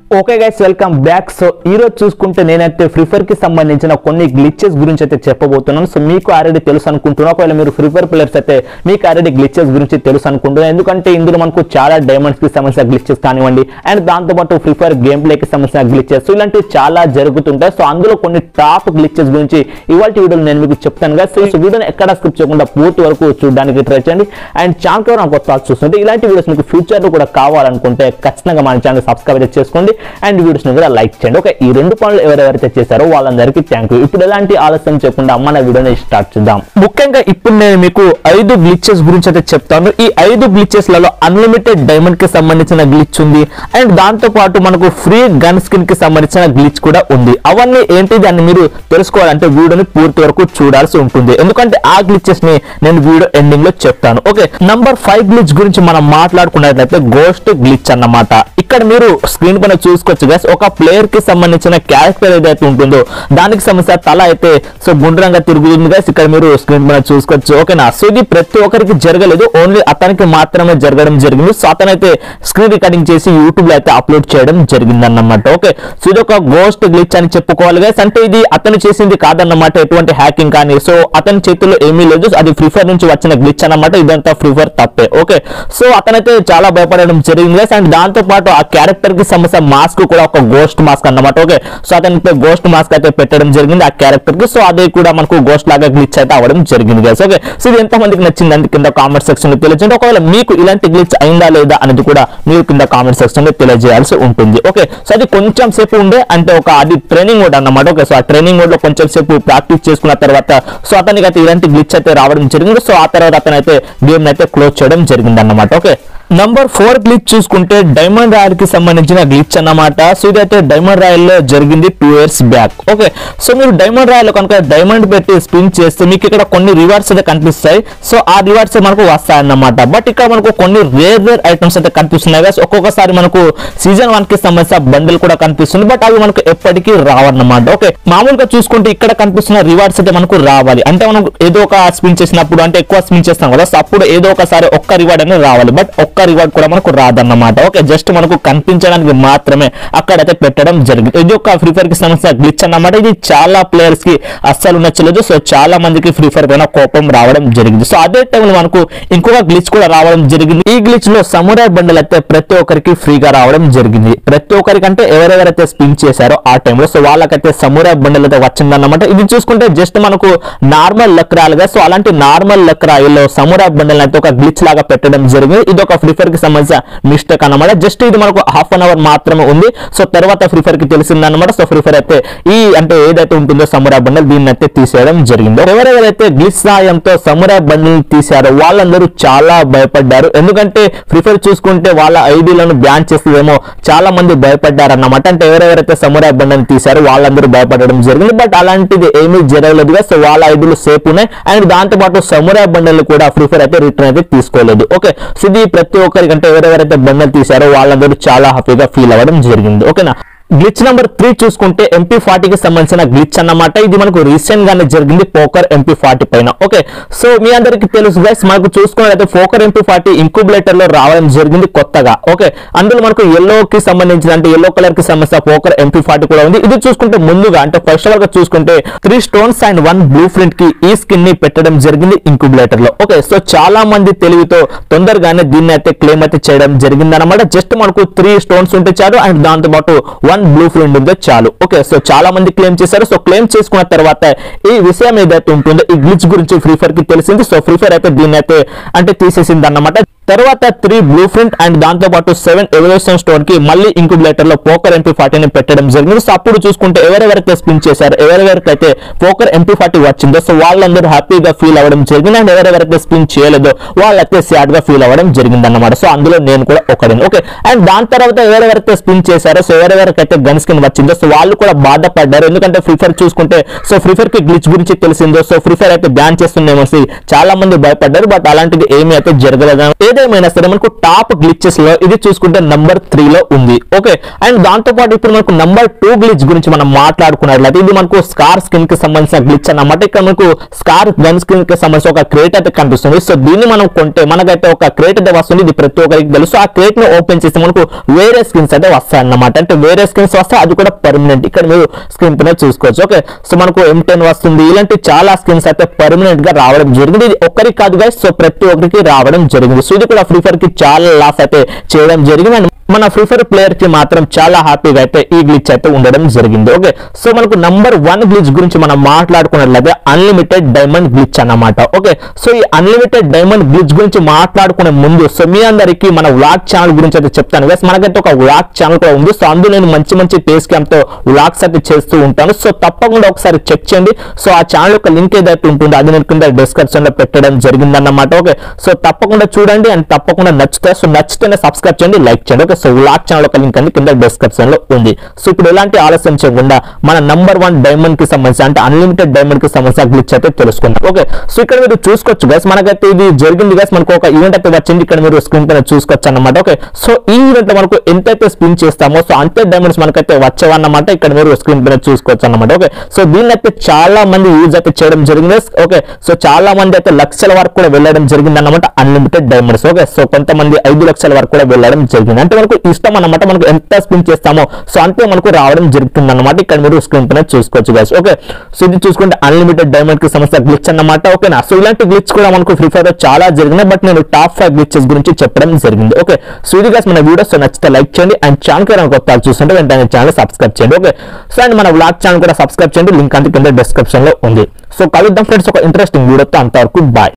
Okay guys welcome back so ఈ రోజు చూసుకుంటే నేనైతే ఫ్రీ ఫైర్ కి సంబంధించిన కొన్ని గ్లిచెస్ గురించి అయితే చెప్పబోతున్నాను సో మీకు ఆల్రెడీ తెలుసు అనుకుంటున్నా ఒకవేళ మీరు ఫ్రీ ఫైర్ ప్లేయర్స్ అయితే మీకు ఆల్రెడీ గ్లిచెస్ గురించి తెలుసు అనుకుంటున్నాను ఎందుకంటే ఇందులో మనకు చాలా డైమండ్స్ కి సంబంధించిన గ్లిచెస్ కానివ్వండి అండ్ దాంతోపాటు ఫ్రీ ఫైర్ గేమ్ ప్లే కి సంబంధించిన గ్లిచెస్ ఇలాంటివి చాలా జరుగుతుంటాయి సో అందులో కొన్ని టాప్ గ్లిచెస్ గురించి ఇవాళ వీడియోలో నేను మీకు చెప్తాను కదా సో ఈ వీడియోని ఎక్కడ స్కిప్ చేయకుండా పూర్తి వరకు చూడడానికి ట్రై చేయండి అండ్ ఛానల్ కూడా కొత్త వాళ్ళు చూస్తుంటే ఇలాంటి వీడియోస్ మీకు ఫ్యూచర్ లో కూడా కావాలనుకుంటే ఖచ్చితంగా మన ఛానల్ సబ్స్క్రైబ్ అయితే చేసుకోండి అండ్ వీడియోస్ ని కూడా లైక్ చేయండి ఓకే ఈ రెండు పనులు ఎవరెవరైతే చేశారో వాళ్ళందరికీ థ్యాంక్ యూ ఇప్పుడు ఎలాంటి ఆలస్యం చేయకుండా మన వీడియోని స్టార్ట్ చేద్దాం ముఖ్యంగా ఇప్పుడు నేను మీకు ఐదు గ్లిచెస్ గురించి అయితే చెప్తాను ఈ ఐదు గ్లిచెస్ లలో అన్లిమిటెడ్ డైమండ్ కి సంబంధించిన గ్లిచ్ ఉంది అండ్ దాంతో పాటు మనకు ఫ్రీ గన్ స్కిన్ కి సంబంధించిన గ్లిచ్ కూడా ఉంది అవన్నీ ఏంటిది అని మీరు తెలుసుకోవాలంటే వీడియోని పూర్తి వరకు చూడాల్సి ఉంటుంది ఎందుకంటే ఆ గ్లిచెస్ ని నేను వీడియో ఎండింగ్ లో చెప్తాను ఓకే నంబర్ ఫైవ్ గ్లిచ్ గురించి మనం మాట్లాడుకున్నట్లయితే గోస్ట్ గ్లిచ్ అన్నమాట ఇక్కడ మీరు స్క్రీన్ పైన చూసుకోవచ్చు గైస్ ఒక ప్లేయర్ కి సంబంధించిన క్యారెక్టర్ ఏదైతే ఉంటుందో దానికి సంబంధించిన తల అయితే సో గుండ్రంగా తిరుగుతుంది గైస్ ఇక్కడ మీరు స్క్రీన్ పైన చూసుకోవచ్చు ఓకేనా సో ఇది ప్రతి ఒక్కరికి జరగలేదు ఓన్లీ అతనికి మాత్రమే జరగడం జరిగింది సో అతనైతే స్క్రీన్ రికార్డింగ్ చేసి యూట్యూబ్ లో అయితే అప్లోడ్ చేయడం జరిగింది అన్నమాట ఓకే సో ఇది ఒక గోస్ట్ గ్లిచ్ అని చెప్పుకోవాలి గైస్ అంటే ఇది అతను చేసింది కాదన్నమాట ఎటువంటి హ్యాకింగ్ కానీ సో అతని చేతిలో ఏమీ లేదు అది ఫ్రీ ఫైర్ నుంచి వచ్చిన గ్లిచ్ అన్నమాట ఇదంతా ఫ్రీ ఫైర్ తప్పే ఓకే సో అతనైతే చాలా భయపడడం జరిగింది గైస్ అండ్ దాంతో పాటు ఆ క్యారెక్టర్ కి సంబంధించిన మాస్క్ కూడా ఒక గోస్ట్ మాస్క్ అన్నమాట ఓకే సో అతనికి గోస్ట్ మాస్క్ అయితే పెట్టడం జరిగింది ఆ క్యారెక్టర్ కి సో అది కూడా మనకు గోస్ట్ లాగా గ్లిచ్ అయితే అవ్వడం జరిగింది గైస్ ఓకే సో ఇది ఎంత మందికి నచ్చింది అంటే కింద కామెంట్ సెక్షన్ లో తెలియజేయండి ఒకవేళ మీకు ఇలాంటి గ్లిచ్ అయిందా లేదా అనేది కూడా మీరు కింద కామెంట్ సెక్షన్ లో తెలియజేయాల్సి ఉంటుంది ఓకే సో అది కొంచెం సేపు ఉండే అంటే ఒక అది ట్రైనింగ్ మోడ్ అన్నమాట ఓకే సో ఆ ట్రైనింగ్ మోడ్ లో కొంచెం సేపు ప్రాక్టీస్ చేసుకున్న తర్వాత సో అతనికి అయితే ఇలాంటి గ్లిచ్ అయితే రావడం జరిగింది సో ఆ తర్వాత అతను అయితే గేమ్ అయితే క్లోజ్ చేయడం జరిగింది అన్నమాట ఓకే నంబర్ ఫోర్ గ్లిచ్ చూసుకుంటే డైమండ్ రాయల్ కి సంబంధించిన గ్లిచ్ అన్నమాట సో ఇదైతే డైమండ్ రాయల్ లో జరిగింది two years back okay so మీరు డైమండ్ రాయల్ కనుక డైమండ్ పెట్టి స్పిన్ చేస్తే మీకు ఇక్కడ కొన్ని రివార్డ్స్ అయితే కనిపిస్తాయి సో ఆ రివార్డ్స్ మనకు వస్తాయన్నమాట బట్ ఇక్కడ మనకు కొన్ని రేర్ రేర్ ఐటమ్స్ అయితే కనిపిస్తున్నాయి guys. ఒక్కొక్కసారి మనకు సీజన్ వన్ కి సంబంధించిన బండిల్ కూడా కనిపిస్తుంది బట్ అవి మనకు ఎప్పటికీ రావన్నమాట ఓకే మామూలుగా చూసుకుంటే ఇక్కడ కనిపిస్తున్న రివార్డ్స్ అయితే మనకు రావాలి అంటే మనం ఏదో ఒక స్పిన్ చేసినప్పుడు అంటే ఎక్కువ స్పిన్ చేస్తాం కదా సో అప్పుడు ఏదో ఒకసారి ఒక్క రివార్డ్ అనేది రావాలి బట్ ఒక్క రివార్డ్ కూడా మనకు రాదన్నమాట ఓకే జస్ట్ మనకు కనిపించడానికి మాత్రమే అక్కడైతే పెట్టడం జరిగింది ఇది ఒక ఫ్రీ ఫైర్ కి సంబంధించిన గ్లిచ్ అన్నమాట ఇది చాలా ప్లేయర్స్ కి అస్సలు నచ్చలేదు సో చాలా మందికి ఫ్రీ ఫైర్ పైన కోపం రావడం జరిగింది సో అదే టైంలో మనకు ఇంకొక గ్లిచ్ కూడా రావడం జరిగింది ఈ గ్లిచ్ లో సమురాయ్ బండల్ అయితే ప్రతి ఒక్కరికి ఫ్రీగా రావడం జరిగింది ప్రతి ఒక్కరికంటే ఎవరెవరైతే స్పిన్ చేశారో ఆ టైంలో సో వాళ్ళకైతే సమురాయ్ బండల్ అయితే వచ్చిందన్నమాట ఇది చూసుకుంటే జస్ట్ మనకు నార్మల్ లక్ రాలుగా సో అలాంటి నార్మల్ లక్ రాయిల్లో సమురాయ్ బండల్ అయితే ఒక గ్లిచ్ లాగా పెట్టడం జరిగింది ఇది ఒక ఫ్రీ ఫైర్ కి సంబంధించిన మిస్టేక్ అన్నమాట జస్ట్ ఇది మనకు హాఫ్ అన్ అవర్ మాత్రమే ఉంది సో తర్వాత ఫ్రీ ఫైర్ కి తెలిసిందన్నమాట సో ఫ్రీ ఫైర్ అయితే ఈ అంటే ఏదైతే ఉంటుందో సమురాయ్ బండల్ దీన్ని అయితే తీసేయడం జరిగింది ఎవరెవరైతే గ్లిచ్ సాయంతో సమురాయ్ బండల్ తీశారో వాళ్ళందరూ చాలా భయపడ్డారు ఎందుకంటే ఫ్రీ ఫైర్ చూసుకుంటే వాళ్ళ ఐడీలను బ్యాన్ చేస్తుందేమో చాలా మంది భయపడ్డారు అన్నమాట అంటే ఎవరెవరైతే సమురాయ్ బండల్ తీశారో వాళ్ళందరూ భయపడడం జరిగింది బట్ అలాంటిది ఏమీ జరగలేదుగా సో వాళ్ళ ఐడీలు సేఫ్ ఉన్నాయి అండ్ దాంతో పాటు సమురాయ్ బండల్ కూడా ఫ్రీ ఫైర్ అయితే రిటర్న్ అయితే తీసుకోలేదు ఓకే సో ఇది ప్రతి ఒక్కరికంటే ఎవరెవరైతే బండల్ తీశారో వాళ్ళందరూ చాలా హ్యాపీగా ఫీల్ అవ్వడం జరిగింది ఓకేనా గ్లిచ్ నెంబర్ త్రీ చూసుకుంటే ఎంపీ ఫార్టీకి సంబంధించిన గ్లిచ్ అన్నమాట ఇది మనకు రీసెంట్ గానే జరిగింది పోకర్ ఎంపీ ఫార్టీ పైన ఓకే సో మీ అందరికి తెలుసు గైస్ మనకు చూసుకున్నట్లయితే పోకర్ ఎంపీ ఫార్టీ ఇంక్యుబులేటర్ లో రావడం జరిగింది కొత్తగా ఓకే అందులో మనకు ఎల్లో కి సంబంధించిన అంటే ఎల్లో కలర్ కి సంబంధించిన పోకర్ ఎంపీ ఫార్టీ కూడా ఉంది ఇది చూసుకుంటే ముందుగా అంటే ఫస్ట్ ఆఫ్ గా చూసుకుంటే three stones and one blueprint కి ఈ స్కిన్ ని పెట్టడం జరిగింది ఇంక్యుబులేటర్ లో ఓకే సో చాలా మంది తెలివితో తొందరగానే దీన్ని అయితే క్లెయిమ్ అయితే చేయడం జరిగింది అనమాట జస్ట్ మనకు త్రీ స్టోన్స్ ఉంటే చాలు అండ్ దాంతో పాటు వన్ బ్లూ ప్రింట్ ఉంటే చాలు ఓకే సో చాలా మంది క్లెయిమ్ చేశారు సో క్లెయిమ్ చేసుకున్న తర్వాత ఈ విషయం ఏదైతే ఉంటుందో ఈ గ్లిచ్ గురించి ఫ్రీ ఫైర్ కి తెలిసింది సో ఫ్రీ ఫైర్ అయితే దీన్ని అయితే అంటే తీసేసింది అన్నమాట తర్వాత త్రీ బ్లూ ప్రింట్ అండ్ దాంతో పాటు సెవెన్ ఎవల్యూషన్ స్టోన్ కి మళ్ళీ ఇంక్యుబులేటర్ లో పోకర్ ఎంపీ ఫార్టీని పెట్టడం జరిగింది సో అప్పుడు చూసుకుంటే ఎవరెవరైతే స్పిన్ చేశారో ఎవరెవరికైతే పోకర్ ఎంపీ ఫార్టీ వచ్చిందో సో వాళ్ళందరూ హ్యాపీగా ఫీల్ అవ్వడం జరిగింది అండ్ ఎవరెవరైతే స్పిన్ చేయలేదో వాళ్ళైతే సాడ్ గా ఫీల్ అవ్వడం జరిగింది అన్నమాట సో అందులో నేను కూడా ఒకడిని ఓకే అండ్ దాని తర్వాత ఎవరెవరైతే స్పిన్ చేశారో సో ఎవరెవరికైతే గన్ స్కిన్ వచ్చిందో సో వాళ్ళు కూడా బాధపడ్డారు ఎందుకంటే ఫ్రీ ఫైర్ చూసుకుంటే సో ఫ్రీ ఫైర్ కి గ్లిచ్ గురించి తెలిసిందో సో ఫ్రీ ఫైర్ అయితే బ్యాన్ చేస్తుందేమో చాలా మంది భయపడ్డారు బట్ అలాంటిది ఏమీ అయితే జరగలేదు ఏదేమైనా సరే మనకు టాప్ గ్లిచెస్ లో ఇది చూసుకుంటే నంబర్ త్రీ లో ఉంది ఓకే అండ్ దాంతో పాటు ఇప్పుడు మనకు నంబర్ టూ గ్లిచ్ గురించి మనం మాట్లాడుకున్నట్లయితే ఇది మనకు స్కార్ స్కిన్ కి సంబంధించిన గ్లిచ్ అన్నమాట ఇక్కడ మనకు స్కార్ గన్ స్కిన్ కి సంబంధించిన ఒక క్రేట్ అయితే కనిపిస్తుంది సో దీన్ని మనం కొంటే మనకైతే ఒక క్రేట్ అయితే వస్తుంది ఇది ప్రతి ఒక్కరికి తెలుసు ఆ క్రేట్ ని ఓపెన్ చేస్తే మనకు వేరే స్కిన్స్ అయితే వస్తాయి అన్నమాట అంటే వేరే స్కిన్స్ వస్తే అది కూడా పర్మనెంట్ ఇక్కడ మీరు స్క్రీన్ పైన చూసుకోవచ్చు ఓకే సో మనకు ఎం టెన్ వస్తుంది ఇలాంటి చాలా స్కిన్స్ అయితే పర్మనెంట్ గా రావడం జరిగింది ఇది ఒక్కరికి కాదు guys సో ప్రతి ఒక్కరికి రావడం జరిగింది సో ఇది కూడా ఫ్రీ ఫైర్ కి చాలా లాస్ అయితే చేయడం జరిగింది అండ్ మన ఫ్రీ ఫైర్ ప్లేయర్ కి మాత్రం చాలా హ్యాపీగా అయితే ఈ గ్లిచ్ అయితే ఉండడం జరిగింది ఓకే సో మనకు నంబర్ వన్ గ్లిచ్ గురించి మనం మాట్లాడుకున్నట్లయితే అన్లిమిటెడ్ డైమండ్ గ్లిచ్ అన్నమాట ఓకే సో ఈ అన్లిమిటెడ్ డైమండ్ గ్లిచ్ గురించి మాట్లాడుకునే ముందు సో మీ అందరికి మన వ్లాగ్ ఛానల్ గురించి అయితే చెప్తాను గైస్ మనకైతే ఒక వ్లాగ్ ఛానల్ కూడా ఉంది సో అందులో నేను మంచి మంచి పేస్ క్యామ్ తో వ్లాగ్స్ అయితే చేస్తూ ఉంటాను సో తప్పకుండా ఒకసారి చెక్ చేయండి సో ఆ ఛానల్ యొక్క లింక్ ఏదైతే ఉంటుందో అది నేను కింద డిస్క్రిప్షన్ లో పెట్టడం జరిగిందన్నమాట ఓకే సో తప్పకుండా చూడండి అండ్ తప్పకుండా నచ్చుతాయి సో నచ్చితేనే సబ్స్క్రైబ్ చేయండి లైక్ చేయండి ఓకే సో వ్లాగ్ ఛానల్ యొక్క లింక్ అనేది కింద డిస్క్రిప్షన్ లో ఉంది సో ఇప్పుడు ఎలాంటి ఆలస్యం చేయకుండా మన నంబర్ వన్ డైమండ్ కి సంబంధించి అంటే అన్లిమిటెడ్ డైమండ్ కి సంబంధించిన గ్లిచ్ అయితే తెలుసుకుందాం ఓకే సో ఇక్కడ మీరు చూసుకోవచ్చు గైస్ మనకైతే ఇది జరిగింది గైస్ మనకు ఒక ఈవెంట్ అయితే వచ్చింది ఇక్కడ మీరు స్క్రీన్ పైన చూసుకోవచ్చు అన్నమాట ఓకే సో ఈ ఈవెంట్ లో మనకు ఎంతైతే స్పిన్ చేస్తామో సో అంతే డైమండ్స్ మనకైతే వచ్చేవన్నమాట ఇక్కడ మీరు స్క్రీన్ పైన చూసుకోవచ్చు అన్నమాట ఓకే సో దీన్ని అయితే చాలా మంది యూజ్ అయితే చేయడం జరిగింది ఓకే సో చాలా మంది అయితే లక్షల వరకు కూడా వెళ్ళడం జరిగింది అన్నమాట అన్లిమిటెడ్ డైమండ్స్ ఓకే సో కొంతమంది ఐదు లక్షల వరకు కూడా వెళ్ళడం జరిగింది అంటే మనకు ఇష్టం అన్నమాట మనకు ఎంత స్పిన్ చేస్తామో సో అంతే మనకు రావడం జరుగుతుంది అన్నమాట ఇక్కడ మీరు స్క్రీన్ పైన చూసుకోవచ్చు గైస్ ఓకే సో ఇది చూసుకుంటే అన్లిమిటెడ్ డైమండ్ కి సంబంధించిన గ్లిచ్ అన్నమాట ఓకేనా సో ఇలాంటి గ్లిచ్ కూడా మనకు ఫ్రీ ఫైర్ లో చాలా జరిగినాయి బట్ నేను టాప్ ఫైవ్ గ్లిచెస్ గురించి చెప్పడం జరిగింది ఓకే సో ఇది గైస్ మన వీడియోస్ నచ్చితే లైక్ చేయండి అండ్ ఛానల్ కి కొత్త చూస్తుంటే వెంటనే ఛానల్ సబ్స్క్రైబ్ చేయండి ఓకే సో అండ్ మన వ్లాగ్ ఛానల్ కూడా సబ్స్క్రైబ్ చేయండి లింక్ అంతా కింద డిస్క్రిప్షన్ లో ఉంది సో కలుద్దాం ఫ్రెండ్స్ ఒక ఇంట్రెస్టింగ్ వీడియోతో అంతవరకు బాయ్